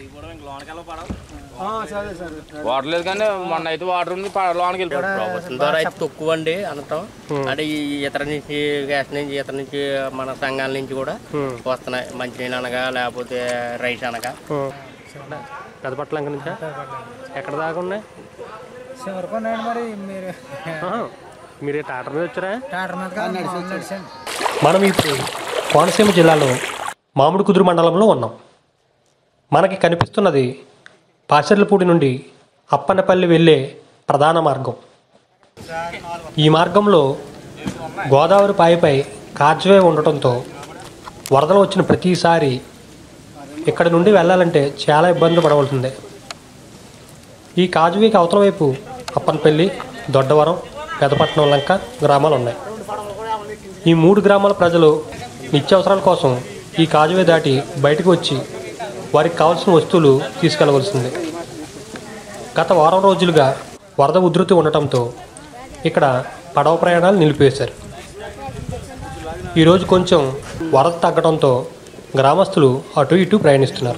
సరే సరే వాటర్ లేదు కానీ మొన్న అయితే వాటర్ ఉంది ప- లోనికి వెళ్ళిపోయాడు ప్రభుత్వం ద్వారా అయితే తక్కువ అండి అనటం అంటే ఈ ఇతర నుంచి గ్యాస్ నుంచి ఇతర నుంచి మన సంఘాల నుంచి కూడా వస్తున్నాయి మంచినీళ్ళు అనగా లేకపోతే రైస్ అనగా పెదపట్లంక నుంచా ఎక్కడ దాకా ఉన్నాయి చివరికొన్నాడు మరి మీరు ఆహా. మీరు ఈ టాటర్ మీద వచ్చారా టాటర్ మీద కాదు, మామూలు నడిచాను మనం ఇప్పుడు కోనసీమ జిల్లాలో మామిడి కుదురు మండలంలో ఉన్నాం మనకి కనిపిస్తున్నది పాచర్లపూడి నుండి అప్పన్నపల్లి వెళ్ళే ప్రధాన మార్గం ఈ మార్గంలో గోదావరి పాయపై కాజ్వే ఉండటంతో వరదలు వచ్చిన ప్రతిసారి ఇక్కడ నుండి వెళ్ళాలంటే చాలా ఇబ్బంది పడవలసిందే ఈ కాజువేకి అవతల వైపు అప్పనపల్లి దొడ్డవరం పెదపట్నం లంక గ్రామాలు ఉన్నాయి ఈ మూడు గ్రామాల ప్రజలు నిత్యావసరాల కోసం ఈ కాజువే దాటి బయటకు వచ్చి వారికి కావాల్సిన వస్తువులు తీసుకెళ్లవలసింది గత వారం రోజులుగా వరద ఉధృతి ఉండటంతో ఇక్కడ పడవ ప్రయాణాలు నిలిపివేశారు ఈరోజు కొంచెం వరద తగ్గడంతో గ్రామస్తులు అటు ఇటు ప్రయాణిస్తున్నారు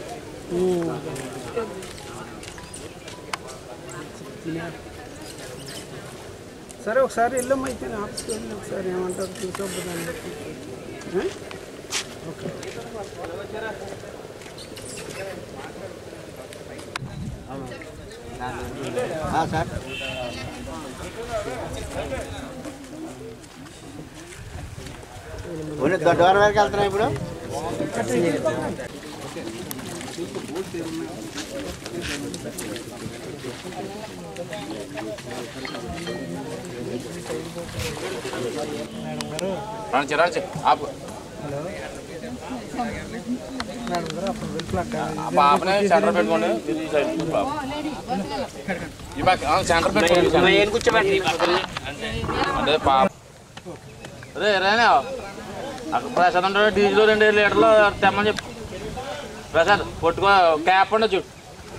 సరే ఒకసారి వెళ్ళమ్మా అయితే ఆఫీస్కి వెళ్ళి ఒకసారి ఏమంటారు చూసొద్దు దాన్ని బట్టి ఆ? దొడ్డవారం వరకు వెళ్తున్నాం ఇప్పుడు రండి రండి ఆపు ఆ పాపనే సెంటర్ పెట్టుకోండి మీరు ఈ సైడ్ ఈ పాప. ఈ పక్క ఆ, సెంటర్ పెట్టుకోండి అంటే పాప అదే రేనా అక్కడ ప్రసాద్ అంటే డీజిల్ రెండు లీటర్లు తెమ్మని చెప్పు ప్రసాద్ కొట్టుకో క్యాప్ ఉండే చూడు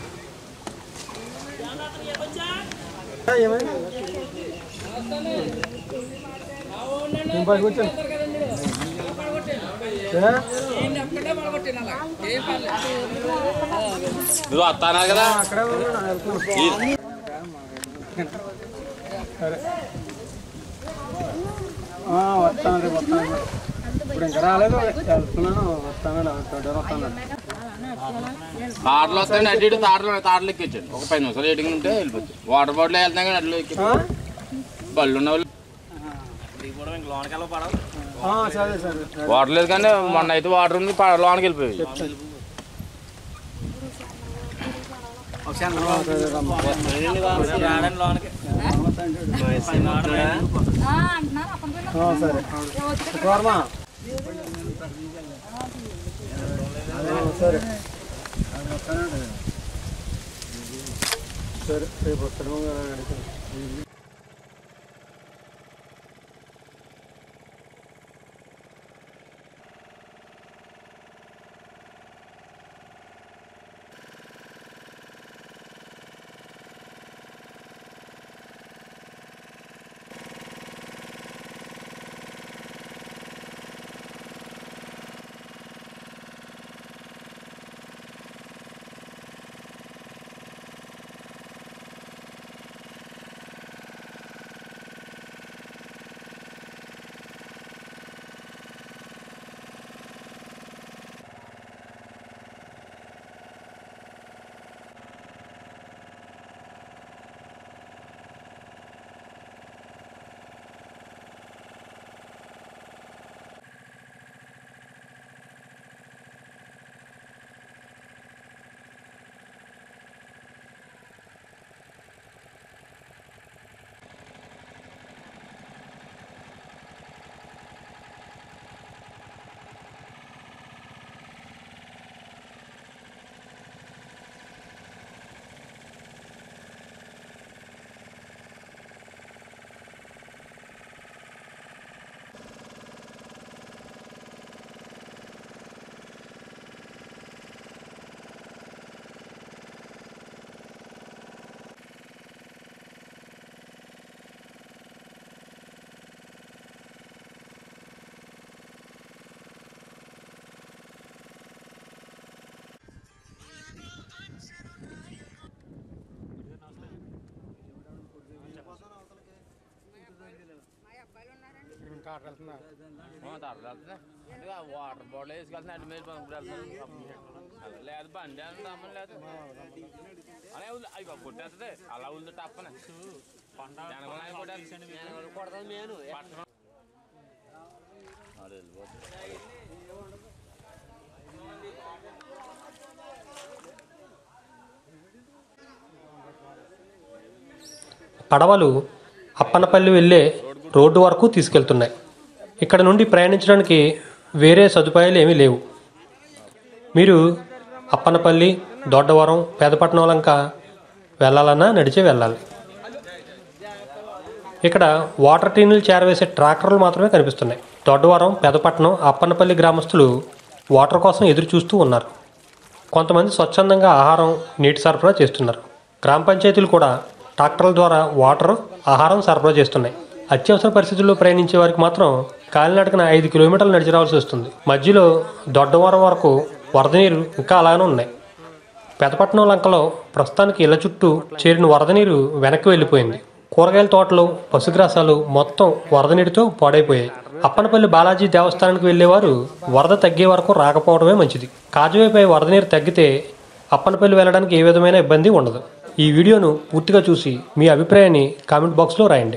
నేను పైకి వచ్చాను ఏ? నువ్వు వస్తానా కదా అక్కడే ఉన్నాను వెళ్తున్నాను ఈ- సరే ఆ, వస్తాను రేపు వస్తాను ఇప్పుడు ఇంకా రాలేదు వెళ్తున్నాను వస్తాను దొడ్డవారం వస్తాను తాటలు వస్తాయండి అటు ఇటు తాటలు తాటలు ఎక్కించండి ఒక పది నిమిషాలు ఎడిగిన ఉంటే వెళ్ళిపోతుంది వాటర్ బాటిల్ వెళ్తాం కానీ అట్లా ఎక్కి బళ్ళు ఉన్న వాళ్ళు ఆ, సరే సరే వాటర్ లేదు కానీ మొన్న అయితే వాటర్ ఉంది ప- లోనికి వెళ్ళిపోయి ఆ, సరే శుక్రవారమా ఆ, సరే సరే రేపు వస్తాను ఆ, తర్వాత వెళ్తున్నా. అంటే ఆ వాటర్ బాటిల్ వేసుకెళ్తున్నా అడ్డు మీద పంపుడు వెళ్తున్నాను లేదు బండి అని రమ్మని లేదు అనే ఉంది అయ్యి కొట్టేస్తుంది అలా ఉంది తప్పన జనగణాన్ని కొట్టేస్తుంది కొడతాను నేను పట్టణం అది వెళ్ళిపోతుంది పడవలు అప్పనపల్లి వెళ్ళే రోడ్డు వరకు తీసుకెళ్తున్నాయి ఇక్కడ నుండి ప్రయాణించడానికి వేరే సదుపాయాలు ఏమీ లేవు మీరు అప్పనపల్లి దొడ్డవరం పేదపట్నం లంక వెళ్ళాలన్నా నడిచే వెళ్ళాలి ఇక్కడ వాటర్ టీన్లు చేరవేసే ట్రాక్టర్లు మాత్రమే కనిపిస్తున్నాయి దొడ్డవరం పెదపట్నం అప్పనపల్లి గ్రామస్తులు వాటర్ కోసం ఎదురు చూస్తూ ఉన్నారు కొంతమంది స్వచ్ఛందంగా ఆహారం నీటి సరఫరా చేస్తున్నారు గ్రామ పంచాయతీలు కూడా ట్రాక్టర్ల ద్వారా వాటర్ ఆహారం సరఫరా చేస్తున్నాయి అత్యవసర పరిస్థితుల్లో ప్రయాణించే వారికి మాత్రం కాలినడకన ఐదు కిలోమీటర్లు నడిచి రావాల్సి వస్తుంది మధ్యలో దొడ్డవరం వరకు వరద నీరు ఇంకా అలానే ఉన్నాయి పెదపట్నం లంకలో ప్రస్తుతానికి ఇళ్ల చుట్టూ చేరిన వరద నీరు వెనక్కి వెళ్ళిపోయింది కూరగాయల తోటలు పశుగ్రాసాలు మొత్తం వరద నీటితో పాడైపోయాయి అప్పనపల్లి బాలాజీ దేవస్థానానికి వెళ్ళేవారు వరద తగ్గే వరకు రాకపోవడమే మంచిది కాజువేపై వరద నీరు తగ్గితే అప్పనపల్లి వెళ్ళడానికి ఏ విధమైన ఇబ్బంది ఉండదు ఈ వీడియోను పూర్తిగా చూసి మీ అభిప్రాయాన్ని కామెంట్ బాక్స్లో రాయండి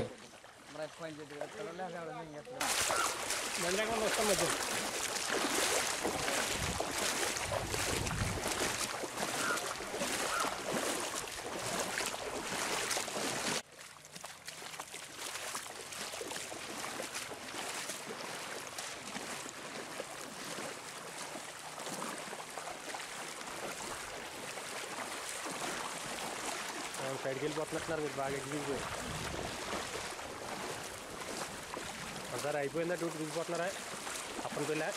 సైడ్కి వెళ్ళిపోతున్నట్టున్నారు మీరు బాగా ఎగ్జిబిట్ ఒకసారి అయిపోయిందా డ్యూటీ దిగిపోతున్నారా అప్పని పెళ్ళా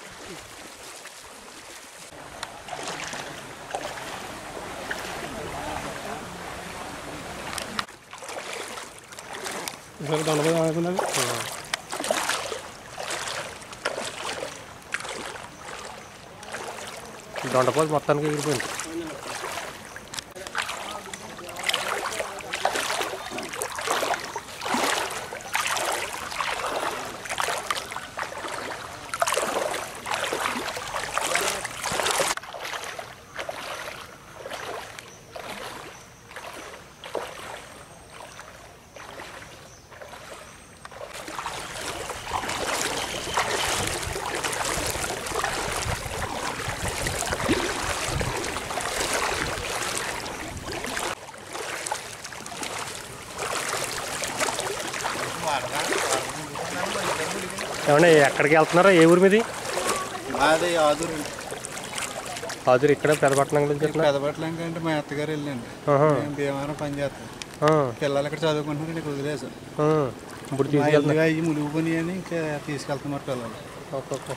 దొండపోతు మొత్తానికి ఎగిరిపోయింది ఏమన్నా ఎక్కడికి వెళ్తున్నారా ఏ ఊరి మీది మాది ఆదురు హాజరు ఇక్కడ పెదపట్నం గురించి చెప్తున్నా పెదపట్లం కంటే మా అత్తగారు వెళ్ళండి ఆహా. మేము భీమవరం పని చేస్తాం ఆ, పిల్లలు ఇక్కడ చదువుకుంటున్నారు నీకు వదిలేసాం ఆ. ఇప్పుడు మా తీసుకెళ్తున్నా ఇల్లుగా అయ్యి మునిగిపోయి అని ఇంకా తీసుకెళ్తున్నారు పిల్లలు ఓకే ఓకే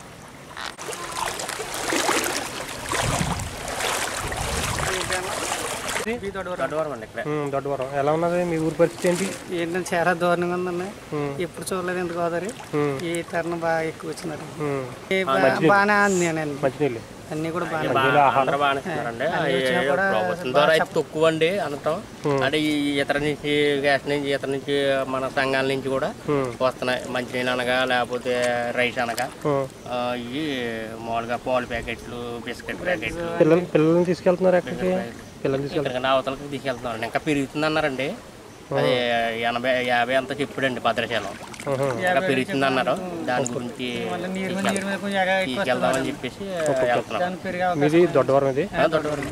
దొడ్డవరం అండి ఇక్కడ ఉమ్, దొడ్డవరం ఎలా ఉన్నది మీ ఊరి పరిస్థితి ఏంటి ఏంటంటే చాలా దారుణంగా ఉందండి ఉమ్, ఎప్పుడు చూడలేదు ఎందుకు గోదావరి ఉమ్, ఈ తరుణం బాగా ఎక్కువ వచ్చినారు ఉమ్. ఈ బా- బాగానే అంది నేను మంచినీళ్ళు అన్ని కూడా బాగా అందరూ బాగానే ఇస్తున్నారండి ప్రభుత్వం ద్వారా అయితే తక్కువ అండి అనటం అంటే ఈ ఇతర నుంచి గ్యాస్ నుంచి ఇతర నుంచి మన సంఘాల నుంచి కూడా ఉమ్, వస్తున్నాయి మంచినీళ్ళు అనగా లేకపోతే రైస్ అనగా ఉమ్. ఆ, ఇవి మామూలుగా పాల ప్యాకెట్లు బిస్కెట్ ప్యాకెట్లు పిల్లలు పిల్లల్ని తీసుకెళ్తున్నారు ఎక్కడికి పిల్లల్ని తీసుకెళ్తారు ఇక్కడికి అవతలకి తీసుకెళ్తున్నారండి ఇంకా పెరుగుతుంది అన్నారండి అది ఎనభై యాభై అంతా చెప్పుడండి భద్రాచలం ఇంకా పెరుగుతుంది అన్నారు దాని గురించి నీరు నీరు మీద కొంచెం ఎగ- తీసుకెళ్దామని చెప్పేసి వెళ్తున్నాం దాని పెరిగే మీది దొడ్డవరం ఇది ఆ, దొడ్డవరం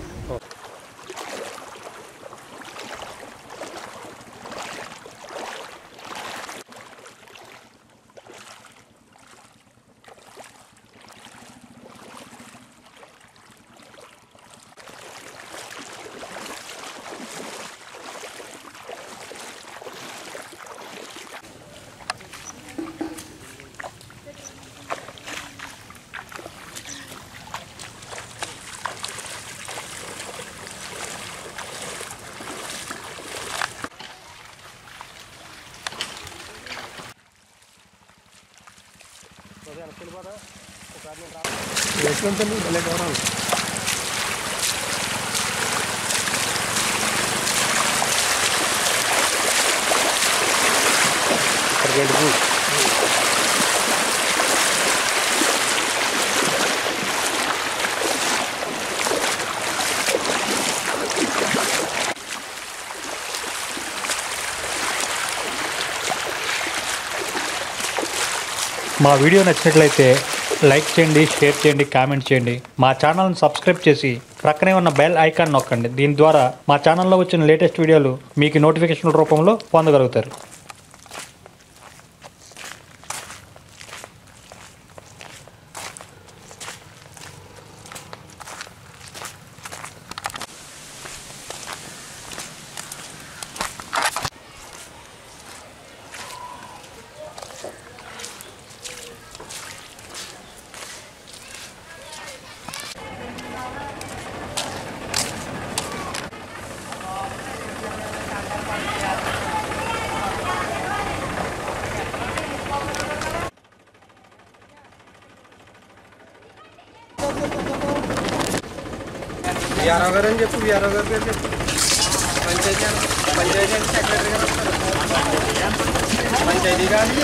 ఎట్లుంటుంది భలే దూరం ఇక్కడికి వెళ్ళిపో మా వీడియో నచ్చినట్లయితే లైక్ చేయండి షేర్ చేయండి కామెంట్ చేయండి మా ఛానల్ని సబ్స్క్రైబ్ చేసి ప్రక్కనే ఉన్న బెల్ ఐకాన్ నొక్కండి దీని ద్వారా మా ఛానల్లో వచ్చిన లేటెస్ట్ వీడియోలు మీకు నోటిఫికేషన్ రూపంలో పొందగలుగుతారు విఆర్ఓ గారు అని చెప్పు విఆర్ఓ గారి పేరు చెప్పు పంచాయతీ అన్న- పంచాయతీ అంటే సెక్రటరీ గారు వస్తారు పంచాయతీ కాదు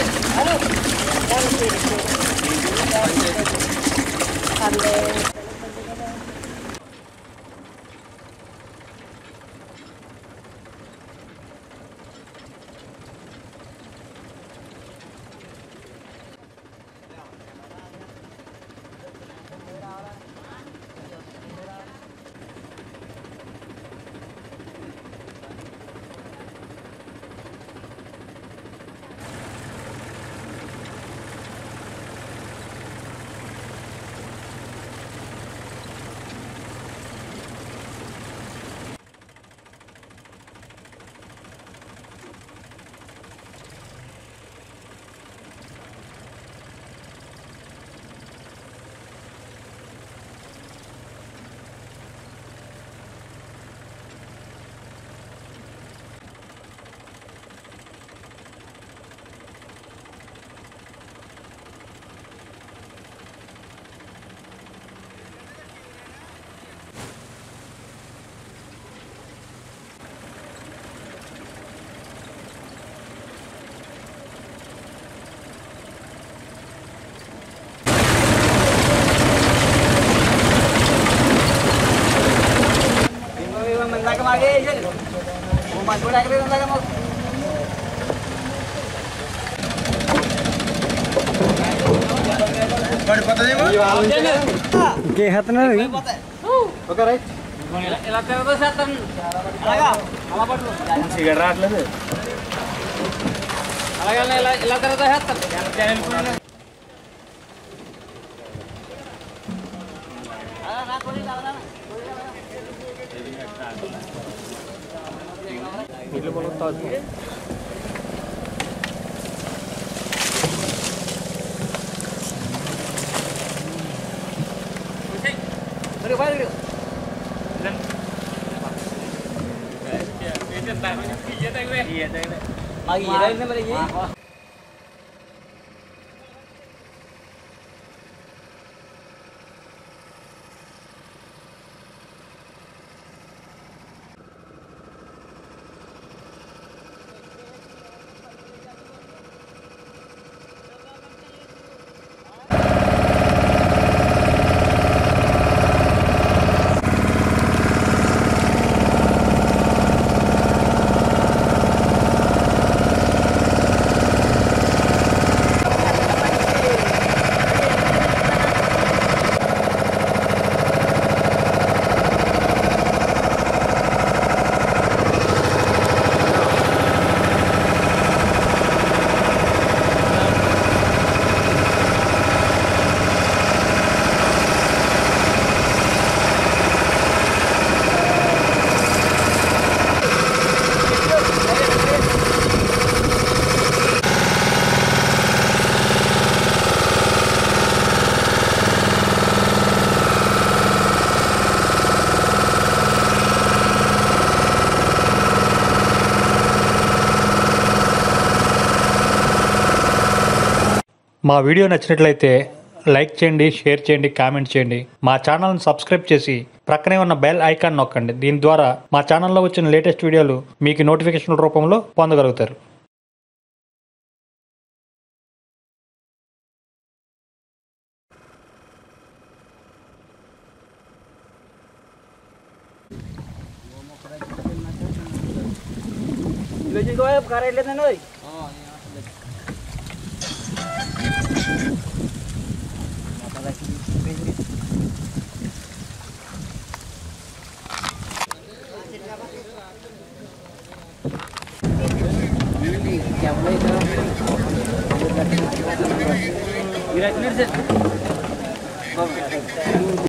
ఇంకేస్తున్నాడు ఓకే రైట్ సిగరెట్ రావట్లేదు మా వీడియో నచ్చినట్లయితే లైక్ చేయండి షేర్ చేయండి కామెంట్ చేయండి మా ఛానల్ని సబ్స్క్రైబ్ చేసి ప్రక్కనే ఉన్న బెల్ ఐకాన్ నొక్కండి దీని ద్వారా మా ఛానల్లో వచ్చిన లేటెస్ట్ వీడియోలు మీకు నోటిఫికేషన్ రూపంలో పొందగలుగుతారు Lo llegó a buscar el de hoy.